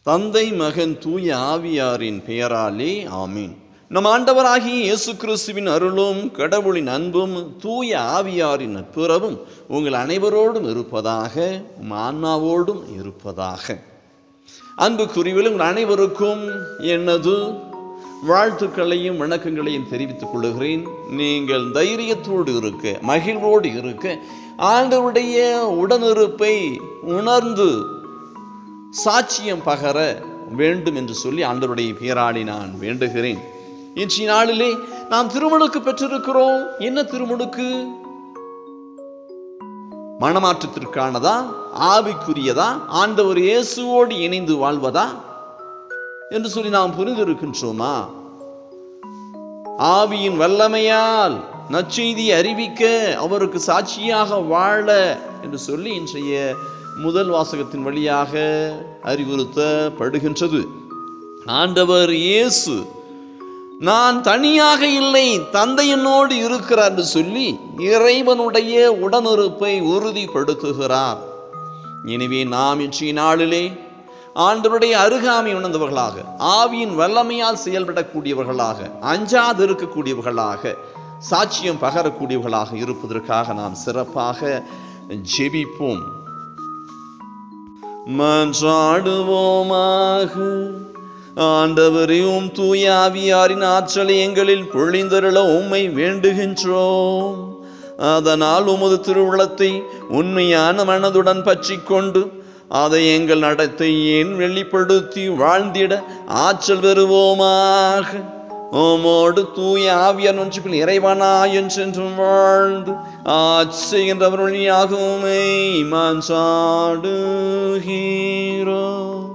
தந்தை மகன் தூய ஆவியாரின் பெயராலே ஆமீன் நம் ஆண்டவராகிய இயேசு கிறிஸ்துவின் அருளும் கடவுளின் அன்பும் தூய ஆவியாரின் நட்புறவும் உங்கள் அனைவரோடும் இருப்பதாக உம் ஆன்மாவோடும் இருப்பதாக அன்புக்குரியவில் உங்கள் அனைவருக்கும் எனது வாழ்த்துக்களையும் வணக்கங்களையும் தெரிவித்துக் கொள்கிறேன் நீங்கள் தைரியத்தோடு இருக்க மகிழ்வோடு இருக்க ஆண்டவருடைய உடனிருப்பை உணர்ந்து சாட்சியம் பகர வேண்டும் என்று சொல்லி ஆண்டவருடைய பேராளி நான் வேண்டுகிறேன் இன்றைய நாளிலே நாம் திருமணுக்கு பெற்றிருக்கிறோம் என்ன திருமணுக்கு மனமாற்றத்திற்கானதா ஆவிக்குரியதா ஆண்டவர் இயேசுவோடு இணைந்து வாழ்வதா என்று சொல்லி நாம் புரிந்திருக்கின்றோமா ஆவியின் வல்லமையால் நற்செய்தி அறிவிக்க அவருக்கு சாட்சியாக வாழ என்று சொல்லி இன்றைய முதல் வாசகத்தின் வழியாக அறிவுறுத்தப்படுகின்றது ஆண்டவர் இயேசு நான் தனியாக இல்லை தந்தையனோடு இருக்கிறார் என்று சொல்லி இறைவனுடைய உடனிருப்பை உறுதிப்படுத்துகிறார் எனவே நாம் இன்றைய நாளிலே ஆண்டவருடைய அருகாமை உணர்ந்தவர்களாக ஆவியின் வல்லமையால் செயல்படக்கூடியவர்களாக அஞ்சாது இருக்கக்கூடியவர்களாக சாட்சியம் பகரக்கூடியவர்களாக இருப்பதற்காக நாம் சிறப்பாக ஜெபிப்போம் மன்றாடுவோமாக ஆண்டவரையும் தூய ஆவியாரின் ஆற்றலை எங்களில் பொழிந்தருள உம்மை வேண்டுகின்றோம் அதனால் உமது திருவுளத்தை உண்மையான மனதுடன் பற்றி கொண்டு அதை எங்கள் நடத்தை ஏன் வெளிப்படுத்தி வாழ்ந்திட ஆற்றல் பெறுவோமாக உமோடு தூய ஆவியார் ஒன்றுக்குள் இறைவனாய் என்றென்றும் வாழ்ந்து ஆட்சிகின்றவர் வழியாகவுமே மாஞ்சாடு ஹீரோ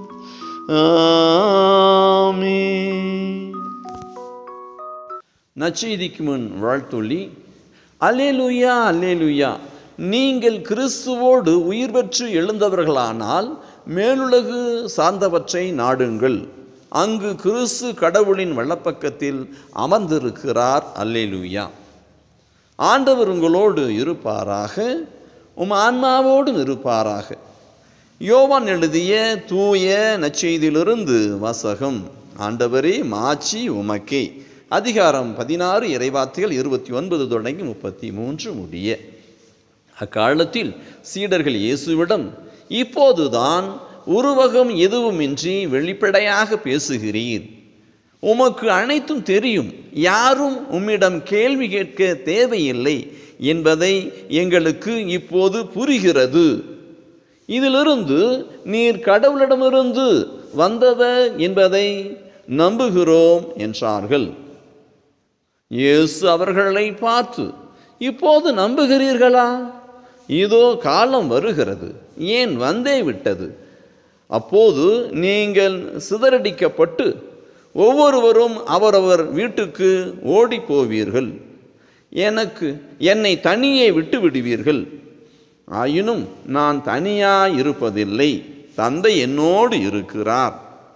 நச்செய்திக்கு முன் வாழ்த்தொள்ளி அல்லேலுயா அல்லேலுயா நீங்கள் கிறிஸ்துவோடு உயிர் பெற்று எழுந்தவர்களானால் மேலுலகு சார்ந்தவற்றை நாடுங்கள் அங்கு கிறிஸ்து கடவுளின் வள்ளப்பக்கத்தில் அமர்ந்திருக்கிறார் அல்லேலுயா ஆண்டவர் உங்களோடு இருப்பாராக உம் ஆன்மாவோடும் இருப்பாராக யோவான் எழுதிய தூய நற்செய்தியிலிருந்து வாசகம் ஆண்டவரே மாச்சி உமக்கே அதிகாரம் பதினாறு இறைவார்த்தைகள் இருபத்தி ஒன்பது தொடங்கி முப்பத்தி மூன்று முடிய அக்காலத்தில் சீடர்கள் இயேசுவிடம் இப்போதுதான் உருவகம் எதுவுமின்றி வெளிப்படையாக பேசுகிறீர் உமக்கு அனைத்தும் தெரியும் யாரும் உம்மிடம் கேள்வி கேட்க தேவையில்லை என்பதை எங்களுக்கு இப்போது புரிகிறது இதிலிருந்து நீர் கடவுளிடமிருந்து வந்தவர் என்பதை நம்புகிறோம் என்றார்கள் இயேசு அவர்களை பார்த்து இப்போது நம்புகிறீர்களா இதோ காலம் வருகிறது ஏன் வந்தே விட்டது அப்போது நீங்கள் சிதறடிக்கப்பட்டு ஒவ்வொருவரும் அவரவர் வீட்டுக்கு ஓடி போவீர்கள் எனக்கு என்னை தனியே விட்டு விடுவீர்கள் ஆயினும் நான் தனியாய் இருப்பதில்லை தந்தை என்னோடு இருக்கிறார்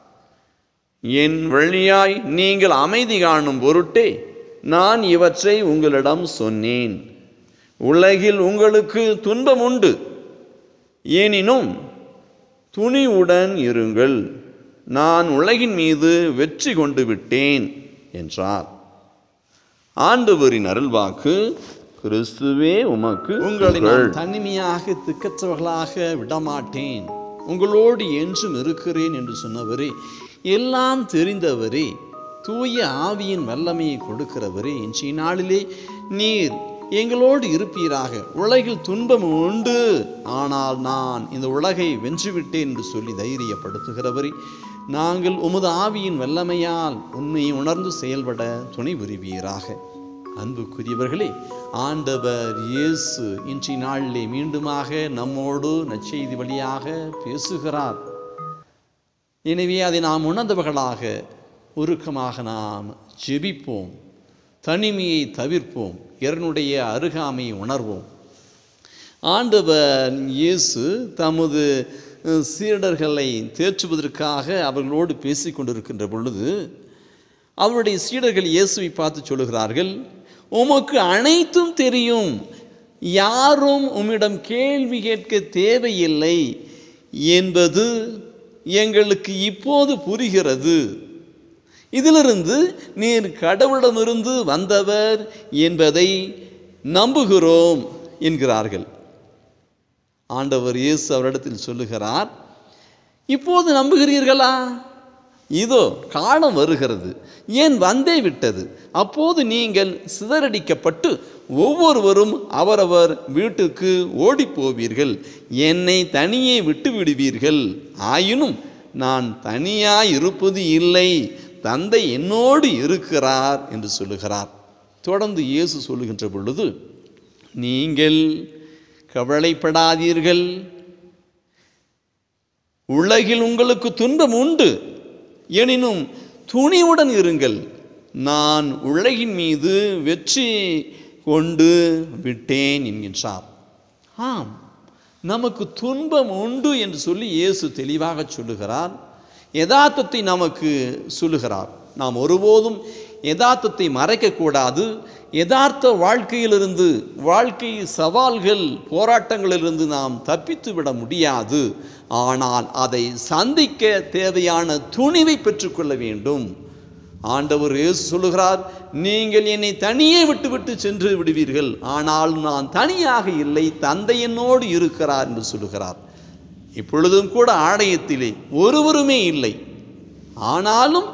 என் வழியாய் நீங்கள் அமைதி காணும் பொருட்டே நான் இவற்றை உங்களிடம் சொன்னேன் உலகில் உங்களுக்கு துன்பம் உண்டு எனினும் துணிவுடன் இருங்கள் நான் உலகின் மீது வெற்றி கொண்டு விட்டேன் என்றார் ஆண்டவரின் அருள்வாக்கு கிறிஸ்துவே உமக்கு உங்களை நான் தனிமையாக திக்கற்றவர்களாக விடமாட்டேன் உங்களோடு என்றும் இருக்கிறேன் என்று சொன்னவரே எல்லாம் தெரிந்தவரே தூய ஆவியின் வல்லமையை கொடுக்கிறவரே இன்றைய நாளிலே நீர் எங்களோடு இருப்பீராக உலகில் துன்பம் உண்டு ஆனால் நான் இந்த உலகை வென்றுவிட்டேன் என்று சொல்லி தைரியப்படுத்துகிறவரே நாங்கள் உமது ஆவியின் வல்லமையால் உண்மையை உணர்ந்து செயல்பட துணை புரிவீராக அன்புக்குரியவர்களே ஆண்டவர் இயேசு இன்றைய நாளிலே மீண்டுமாக நம்மோடு நற்செய்தி வழியாக பேசுகிறார் எனவே அதை நாம் உணர்ந்தவர்களாக உருக்கமாக நாம் ஜெபிப்போம் தனிமையை தவிர்ப்போம் இறைவனுடைய அருகாமையை உணர்வோம் ஆண்டவர் இயேசு தமது அஹ், சீடர்களை தேற்றுவதற்காக அவர்களோடு பேசிக் கொண்டிருக்கின்ற பொழுது அவருடைய சீடர்கள் இயேசுவை பார்த்து சொல்லுகிறார்கள் உமக்கு அனைத்தும் தெரியும் யாரும் உம்மிடம் கேள்வி கேட்க தேவையில்லை என்பது எங்களுக்கு இப்போது புரிகிறது இதிலிருந்து நீர் கடவுளிடமிருந்து வந்தவர் என்பதை நம்புகிறோம் என்கிறார்கள் ஆண்டவர் இயேசு அவரிடத்தில் சொல்லுகிறார் இப்போது நம்புகிறீர்களா இதோ காலம் வருகிறது ஏன் வந்தே விட்டது அப்போது நீங்கள் சிதறடிக்கப்பட்டு ஒவ்வொருவரும் அவரவர் வீட்டுக்கு ஓடிப் போவீர்கள் என்னை தனியே விட்டு விடுவீர்கள் ஆயினும் நான் தனியாய் இருப்பது இல்லை தந்தை என்னோடு இருக்கிறார் என்று சொல்லுகிறார் தொடர்ந்து இயேசு சொல்லுகின்ற பொழுது நீங்கள் கவலைப்படாதீர்கள் உலகில் உங்களுக்கு துன்பம் உண்டு எனினும் துணிவுடன் இருங்கள் நான் உலகின் மீது வெற்றி கொண்டு விட்டேன் என்கின்றார் ஆம் நமக்கு துன்பம் உண்டு என்று சொல்லி இயேசு தெளிவாக சொல்லுகிறார் யதார்த்தத்தை நமக்கு சொல்லுகிறார் நாம் ஒருபோதும் யதார்த்தத்தை மறைக்கக்கூடாது யதார்த்த வாழ்க்கையிலிருந்து வாழ்க்கை சவால்கள் போராட்டங்களிலிருந்து நாம் தப்பித்து விட முடியாது ஆனால் அதை சந்திக்க தேவையான துணிவை பெற்றுக்கொள்ள வேண்டும் ஆண்டவர் இயேசு சொல்லுகிறார் நீங்கள் என்னை தனியே விட்டுவிட்டு சென்று விடுவீர்கள் ஆனால் நான் தனியாக இல்லை தந்தை என்னோடு இருக்கிறார் என்று சொல்லுகிறார் இப்பொழுதும் கூட ஆலயத்திலே ஒருவருமே இல்லை ஆனாலும்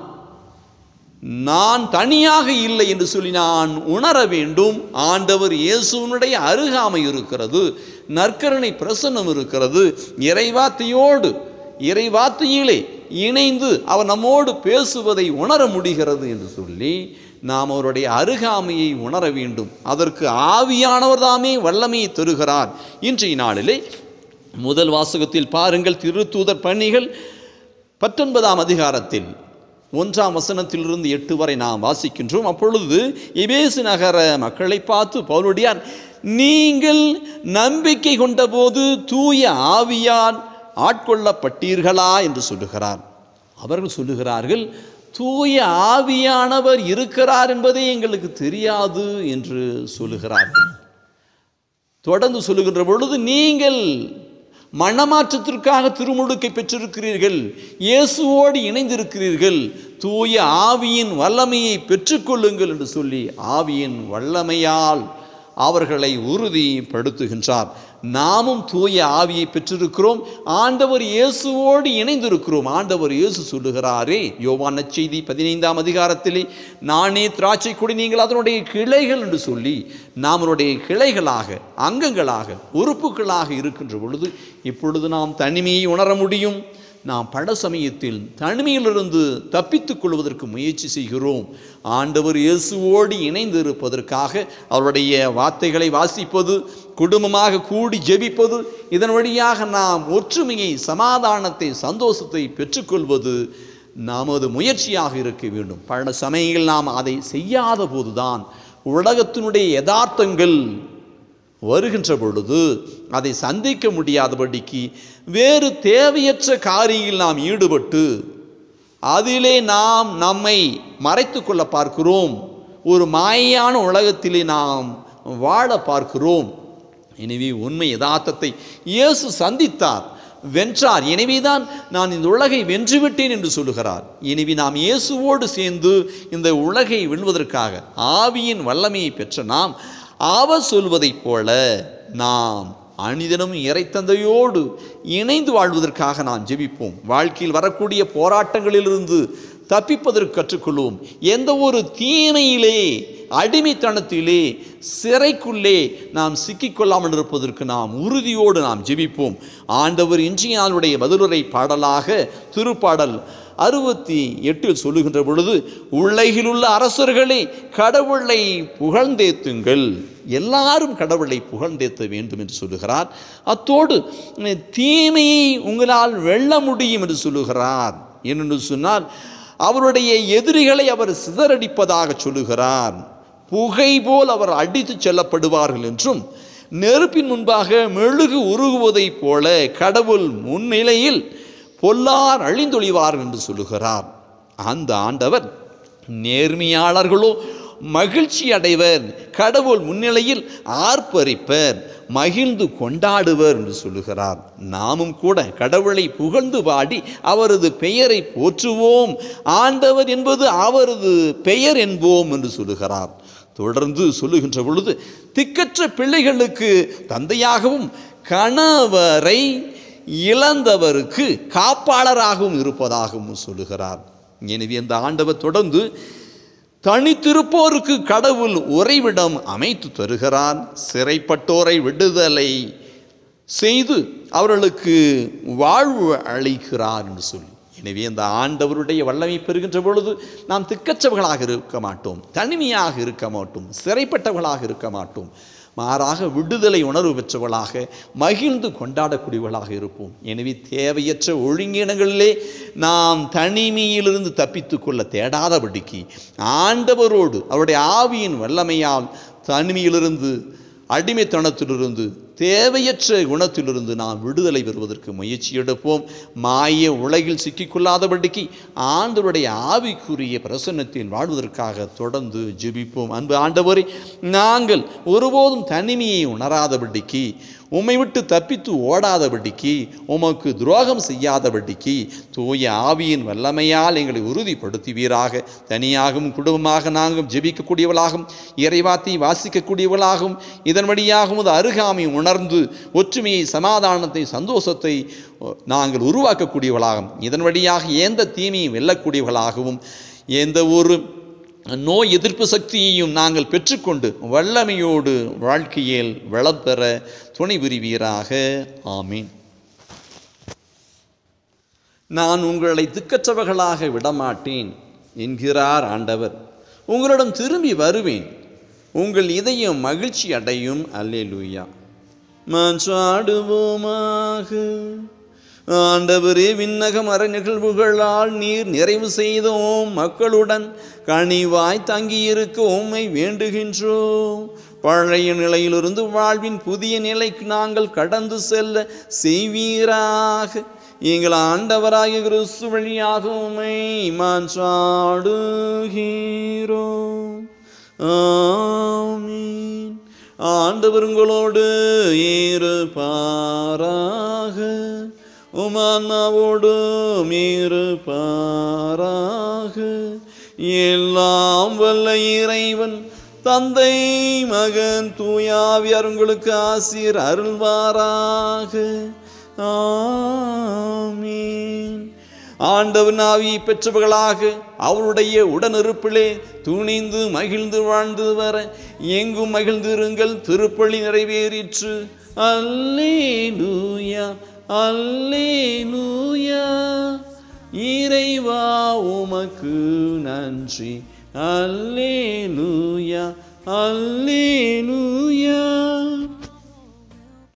நான் தனியாக இல்லை என்று சொல்லி நான் உணர வேண்டும் ஆண்டவர் இயேசுவனுடைய அருகாமை இருக்கிறது நற்கருணை பிரசன்னம் இருக்கிறது இறைவார்த்தையோடு இறைவார்த்தையிலே இணைந்து அவர் நம்மோடு பேசுவதை உணர முடிகிறது என்று சொல்லி நாம் அவருடைய அருகாமையை உணர வேண்டும் அதற்கு ஆவியானவர் தாமே வல்லமையை தருகிறார் இன்றைய நாளிலே முதல் வாசகத்தில் பாருங்கள் திருத்தூதர் பணிகள் பத்தொன்பதாம் அதிகாரத்தில் ஒன்றாம் வசனத்திலிருந்து எட்டு வரை நாம் வாசிக்கின்றோம் அப்பொழுது எபேசு நகர மக்களை பார்த்து பவுலுடையார் நீங்கள் நம்பிக்கை கொண்டபோது தூய ஆவியால் ஆட்கொள்ளப்பட்டீர்களா என்று சொல்லுகிறார் அவர்கள் சொல்லுகிறார்கள் தூய ஆவியானவர் இருக்கிறார் என்பதே எங்களுக்கு தெரியாது என்று சொல்லுகிறார்கள் தொடர்ந்து சொல்லுகின்ற பொழுது நீங்கள் மனமாற்றத்திற்காக திருமுழுக்கை பெற்றிருக்கிறீர்கள் இயேசுவோடு இணைந்திருக்கிறீர்கள் தூய ஆவியின் வல்லமையை பெற்றுக்கொள்ளுங்கள் என்று சொல்லி ஆவியின் வல்லமையால் அவர்களை உறுதிப்படுத்துகின்றார் நாமும் தூய ஆவியை பெற்றிருக்கிறோம் ஆண்டவர் இயேசுவோடு இணைந்திருக்கிறோம் ஆண்டவர் இயேசு சொல்லுகிறாரே யோவான் நற்செய்தி பதினைந்தாம் அதிகாரத்திலே நானே திராட்சை கொடி நீங்கள் அதனுடைய கிளைகள் என்று சொல்லி நாமளுடைய கிளைகளாக அங்கங்களாக உறுப்புகளாக இருக்கின்ற பொழுது இப்பொழுது நாம் தனிமையை உணர முடியும் நாம் பட சமயத்தில் தனிமையிலிருந்து தப்பித்துக் கொள்வதற்கு முயற்சி செய்கிறோம் ஆண்டவர் இயேசுவோடு இணைந்து இருப்பதற்காக அவருடைய வார்த்தைகளை வாசிப்பது குடும்பமாக கூடி ஜெபிப்பது இதன் வழியாக நாம் ஒற்றுமையை சமாதானத்தை சந்தோஷத்தை பெற்றுக்கொள்வது நமது முயற்சியாக இருக்க வேண்டும் பல சமயங்கள் நாம் அதை செய்யாத போதுதான் உலகத்தினுடைய யதார்த்தங்கள் வருகின்ற பொழுது அதை சந்திக்க முடியாதபடிக்கு வேறு தேவையற்ற காரியங்களில் நாம் ஈடுபட்டு அதிலே நாம் நம்மை மறைத்து கொள்ள பார்க்கிறோம் ஒரு மாயான உலகத்திலே நாம் வாழ பார்க்கிறோம் எனவே உண்மை யதார்த்தத்தை இயேசு சந்தித்தார் வென்றார் எனவேதான் நான் இந்த உலகை வென்றுவிட்டேன் என்று சொல்லுகிறார் எனவே நாம் இயேசுவோடு சேர்ந்து இந்த உலகை வெல்வதற்காக ஆவியின் வல்லமையை பெற்ற நாம் அவர் சொல்வதைப் போல நாம் அனிதனும் இறைத்தந்தையோடு இணைந்து வாழ்வதற்காக நாம் ஜெபிப்போம் வாழ்க்கையில் வரக்கூடிய போராட்டங்களிலிருந்து தப்பிப்பதற்கு கற்றுக்கொள்வோம் எந்த ஒரு தீமையிலே அடிமைத்தனத்திலே சிறைக்குள்ளே நாம் சிக்கிக்கொள்ளாமல் இருப்பதற்கு நாம் உறுதியோடு நாம் ஜெபிப்போம் ஆண்டவர் இன்றைய நாளுடைய பதிலுரை பாடலாக திருப்பாடல் அறுபத்தி எட்டில் சொல்லுகின்ற பொழுது உலகிலுள்ள அரசர்களே கடவுளை புகழ்ந்தேத்துங்கள் எல்லாரும் கடவுளை புகழ்ந்தேத்த வேண்டும் என்று சொல்லுகிறார் அத்தோடு தீமையை உங்களால் வெல்ல முடியும் என்று சொல்லுகிறார் என்று சொன்னால் அவருடைய எதிரிகளை அவர் சிதறடிப்பதாக சொல்லுகிறார் புகை போல் அவர் அடித்து செல்லப்படுவார்கள் என்றும் நெருப்பின் முன்பாக மெழுகு உருகுவதைப் போல கடவுள் முன்னிலையில் பொல்லார் அழிந்தொழிவார் என்று சொல்லுகிறார் அந்த ஆண்டவர் நேர்மையாளர்களோ மகிழ்ச்சி அடைவர் கடவுள் முன்னிலையில் ஆர்ப்பரிப்பர் மகிழ்ந்து கொண்டாடுவர் என்று சொல்லுகிறார் நாமும் கூட கடவுளை புகழ்ந்து பாடி அவரது பெயரை போற்றுவோம் ஆண்டவர் என்பது அவரது பெயர் என்போம் என்று சொல்லுகிறார் தொடர்ந்து சொல்லுகின்ற பொழுது திக்கற்ற பிள்ளைகளுக்கு தந்தையாகவும் கணவரை இழந்தவருக்கு காப்பாளராகவும் இருப்பதாகவும் சொல்லுகிறார் எனவே அந்த ஆண்டவர் தொடர்ந்து தனித்திருப்போருக்கு கடவுள் உறைவிடம் அமைத்து தருகிறார் சிறைப்பட்டோரை விடுதலை செய்து அவர்களுக்கு வாழ்வு அளிக்கிறார் என்று சொல்லி எனவே அந்த ஆண்டவருடைய வல்லமை பெறுகின்ற பொழுது நாம் திக்கற்றவர்களாக இருக்க மாட்டோம் தனிமையாக இருக்க மாட்டோம் சிறைப்பட்டவர்களாக இருக்க மாட்டோம் மாறாக விடுதலை உணர்வு பெற்றவர்களாக மகிழ்ந்து கொண்டாடக்கூடியவர்களாக இருப்போம் எனவே தேவையற்ற ஒழுங்கினங்களிலே நாம் தனிமையிலிருந்து தப்பித்து கொள்ள தேடாதபடிக்கு ஆண்டவரோடு அவருடைய ஆவியின் வல்லமையால் தனிமையிலிருந்து அடிமைத்தனத்திலிருந்து தேவையற்ற குணத்திலிருந்து நாம் விடுதலை பெறுவதற்கு முயற்சி எடுப்போம் மாய உலகில் சிக்கிக்கொள்ளாதபடிக்கு ஆண்டவருடைய ஆவிக்குரிய பிரசன்னத்தில் வாழ்வதற்காக தொடர்ந்து ஜெபிப்போம் அன்பு ஆண்டவரை நாங்கள் ஒருபோதும் தனிமையை உணராதபடிக்கு உம்மை விட்டு தப்பித்து ஓடாதபடிக்கு உமக்கு துரோகம் செய்யாதபடிக்கு தூய ஆவியின் வல்லமையால் எங்களை உறுதிப்படுத்துவீராக தனியாகவும் குடும்பமாக நாங்கள் ஜெபிக்கக்கூடியவளாகும் இறைவாத்தை வாசிக்கக்கூடியவளாகும் இதன் வழியாகவும் அது அருகாமை உணர்ந்து ஒற்றுமையை சமாதானத்தை சந்தோஷத்தை நாங்கள் உருவாக்கக்கூடியவளாகும் இதன் வழியாக எந்த தீமையும் வெல்லக்கூடியவர்களாகவும் எந்த ஒரு நோய் எதிர்ப்பு சக்தியையும் நாங்கள் பெற்றுக்கொண்டு வல்லமையோடு வாழ்க்கையில் வளம் பெற துணை புரிவீராக ஆமீன் நான் உங்களை திக்கற்றவர்களாக விடமாட்டேன் என்கிறார் ஆண்டவர் உங்களிடம் திரும்பி வருவேன் உங்கள் இதயம் மகிழ்ச்சி அடையும் அல்லேலூயா மன்றாடுவோமாக ஆண்டவரே விண்ணக மர நிகழ்வுகளால் நீர் நிறைவு செய்தோம் மக்களுடன் கனிவாய் தங்கியிருக்க உம்மை வேண்டுகின்றோம் பழைய நிலையிலிருந்து வாழ்வின் புதிய நிலைக்கு நாங்கள் கடந்து செல்ல செய்வீராக எங்கள் ஆண்டவராகிய கிறிஸ்து வழியாக உம்மை மாற்றாடுகிறோம் ஆமீன் ஆண்டவர் உங்களோடு இருப்பாராக உமானாவோடும் இருப்பாராக எல்லாம் வல்ல இறைவன் தந்தை மகன் தூயாவியார் உங்களுக்கு ஆசீர் அருள்வாராக ஆமீன் ஆண்டவன் ஆவியை பெற்றவர்களாக அவருடைய உடனிருப்பிலே துணிந்து மகிழ்ந்து வாழ்ந்து வர எங்கும் மகிழ்ந்திருங்கள் திருப்பள்ளி நிறைவேறிற்று அல்லேலூயா அல்லேலூயா இறைவா உமக்கு நன்றி அல்லேலூயா அல்லேலூயா